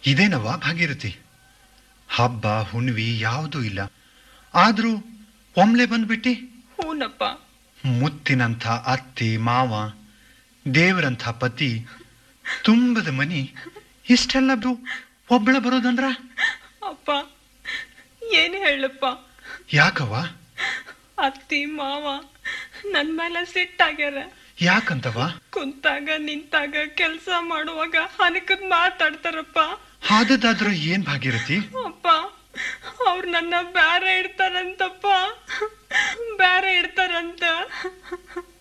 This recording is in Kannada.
ಇದೇನವ ಭಾಗೀರಥಿ ಹಬ್ಬ ಹುಣ್ವಿ ಯಾವುದೂ ಇಲ್ಲ ಆದ್ರೂ ಒಮ್ಲೆ ಬಂದ್ಬಿಟ್ಟಿ ಹೂನಪ್ಪ ಮುತ್ತಿನಂಥ ಅತ್ತಿ ಮಾವ ದೇವರಂಥ ಪತಿ ತುಂಬದ ಮನಿ ಇಷ್ಟೆಲ್ಲ ಬರು ಒಬ್ಬಳ ಬರೋದಂದ್ರ ಅಪ್ಪ ಏನು ಹೇಳಪ್ಪ ಯಾಕವ್ವ ಅತ್ತಿ ಮಾವ ನನ್ ಮೇಲೆ ಸಿಟ್ಟಾಗ್ಯಾರ ಯಾಕಂತವ ಕುಂತಾಗ ನಿಂತಾಗ ಕೆಲಸ ಮಾಡುವಾಗ ಹನಕದ್ ಮಾತಾಡ್ತಾರಪ್ಪ ಆದದ್ದಾದ್ರ ಏನ್ ಭಾಗೀರಥಿ ಅಪ್ಪ ಅವ್ರು ನನ್ನ ಬ್ಯಾರೆ ಇಡ್ತಾರಂತಪ್ಪ ಬ್ಯಾರೆ ಇಡ್ತಾರಂತ